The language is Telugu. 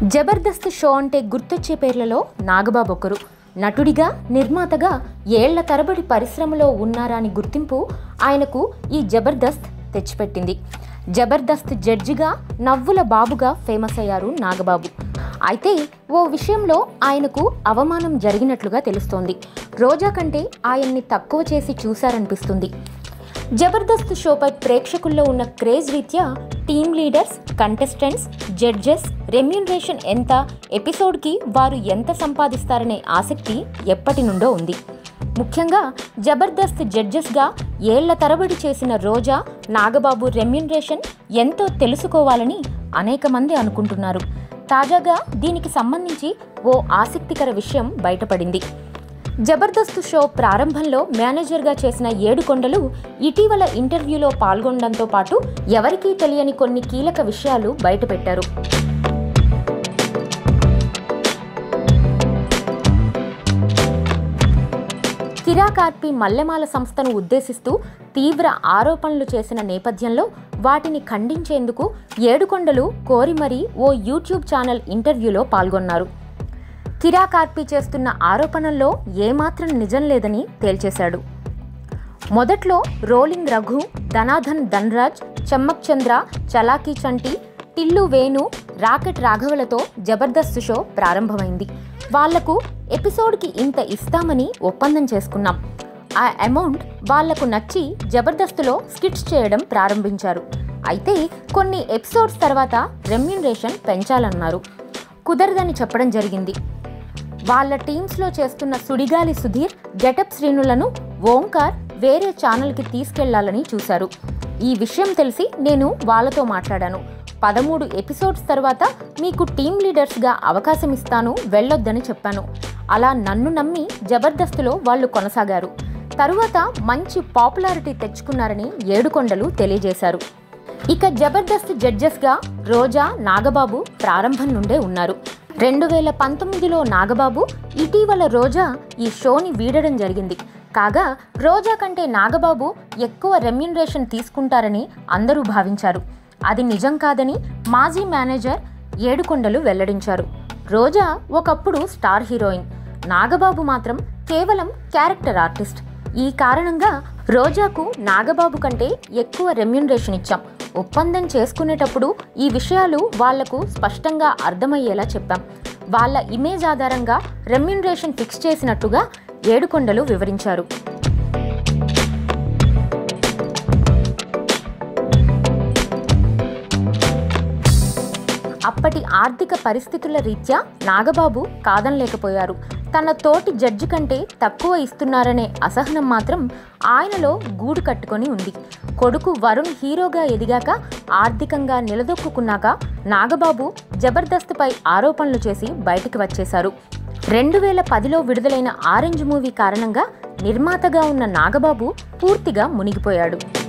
జబర్దస్త్ షో అంటే గుర్తొచ్చే పేర్లలో నాగబాబు ఒకరు నటుడిగా నిర్మాతగా ఏళ్ల తరబడి పరిశ్రమలో ఉన్నారని గుర్తింపు ఆయనకు ఈ జబర్దస్త్ తెచ్చిపెట్టింది జబర్దస్త్ జడ్జిగా నవ్వుల బాబుగా ఫేమస్ అయ్యారు నాగబాబు అయితే ఓ విషయంలో ఆయనకు అవమానం జరిగినట్లుగా తెలుస్తోంది రోజా కంటే ఆయన్ని తక్కువ చేసి చూశారనిపిస్తుంది జబర్దస్త్ షోపై ప్రేక్షకుల్లో ఉన్న క్రేజ్ రీత్యా team leaders contestants judges remuneration ఎంత ఎపిసోడ్కి వారు ఎంత సంపాదిస్తారనే ఆసక్తి ఎప్పటి నుండో ఉంది ముఖ్యంగా జబర్దస్త్ జడ్జెస్గా ఏళ్ల తరబడి చేసిన రోజా నాగబాబు రెమ్యూనరేషన్ ఎంతో తెలుసుకోవాలని అనేక మంది అనుకుంటున్నారు తాజాగా దీనికి సంబంధించి ఓ ఆసక్తికర విషయం బయటపడింది జబర్దస్త్ షో ప్రారంభంలో మేనేజర్గా చేసిన ఏడుకొండలు ఇటీవల ఇంటర్వ్యూలో పాల్గొనడంతో పాటు ఎవరికీ తెలియని కొన్ని కీలక విషయాలు బయటపెట్టారు కిరాకార్పి మల్లెమాల సంస్థను ఉద్దేశిస్తూ తీవ్ర ఆరోపణలు చేసిన నేపథ్యంలో వాటిని ఖండించేందుకు ఏడుకొండలు కోరి మరీ ఓ యూట్యూబ్ ఛానల్ ఇంటర్వ్యూలో పాల్గొన్నారు కిరాకార్పి చేస్తున్న ఆరోపణల్లో ఏమాత్రం నిజం లేదని తేల్చేశాడు మొదట్లో రోలింగ్ రఘు ధనాధన్ ధన్రాజ్ చెమ్మక్ చంద్ర చలాకీ చంటి టిల్లు వేణు రాకెట్ రాఘవలతో జబర్దస్త్ షో ప్రారంభమైంది వాళ్లకు ఎపిసోడ్కి ఇంత ఇస్తామని ఒప్పందం చేసుకున్నాం ఆ అమౌంట్ వాళ్లకు నచ్చి జబర్దస్త్లో స్కిట్స్ చేయడం ప్రారంభించారు అయితే కొన్ని ఎపిసోడ్స్ తర్వాత రెమ్యూనరేషన్ పెంచాలన్నారు కుదరదని చెప్పడం జరిగింది వాళ్ళ టీమ్స్లో చేస్తున్న సుడిగాలి సుధీర్ గెటప్ శ్రేణులను ఓంకార్ వేరే ఛానల్కి తీసుకెళ్లాలని చూశారు ఈ విషయం తెలిసి నేను వాళ్ళతో మాట్లాడాను పదమూడు ఎపిసోడ్స్ తర్వాత మీకు టీమ్ లీడర్స్గా అవకాశం ఇస్తాను వెళ్ళొద్దని చెప్పాను అలా నన్ను నమ్మి జబర్దస్త్లో వాళ్ళు కొనసాగారు తరువాత మంచి పాపులారిటీ తెచ్చుకున్నారని ఏడుకొండలు తెలియజేశారు ఇక జబర్దస్త్ జడ్జెస్గా రోజా నాగబాబు ప్రారంభం నుండే ఉన్నారు రెండు వేల పంతొమ్మిదిలో నాగబాబు ఇటీవల రోజా ఈ షోని వీడడం జరిగింది కాగా రోజా కంటే నాగబాబు ఎక్కువ రెమ్యూనరేషన్ తీసుకుంటారని అందరూ భావించారు అది నిజం కాదని మాజీ మేనేజర్ ఏడుకొండలు వెల్లడించారు రోజా ఒకప్పుడు స్టార్ హీరోయిన్ నాగబాబు మాత్రం కేవలం క్యారెక్టర్ ఆర్టిస్ట్ ఈ కారణంగా రోజాకు నాగబాబు కంటే ఎక్కువ రెమ్యూనరేషన్ ఇచ్చాం ఒప్పందం చేసుకునేటప్పుడు ఈ విషయాలు వాళ్లకు స్పష్టంగా అర్థమయ్యేలా చెప్పాం వాళ్ళ ఇమేజ్ ఆధారంగా రెమ్యూనరేషన్ ఫిక్స్ చేసినట్టుగా ఏడుకొండలు వివరించారు అప్పటి ఆర్థిక పరిస్థితుల రీత్యా నాగబాబు కాదనలేకపోయారు తన తోటి జడ్జి కంటే తక్కువ ఇస్తున్నారనే అసహనం మాత్రం ఆయనలో గూడు కట్టుకొని ఉంది కొడుకు వరుణ్ హీరోగా ఎదిగాక ఆర్థికంగా నిలదొక్కున్నాక నాగబాబు జబర్దస్త్పై ఆరోపణలు చేసి బయటికి వచ్చేశారు రెండు వేల పదిలో విడుదలైన ఆరెంజ్ మూవీ కారణంగా నిర్మాతగా ఉన్న నాగబాబు పూర్తిగా మునిగిపోయాడు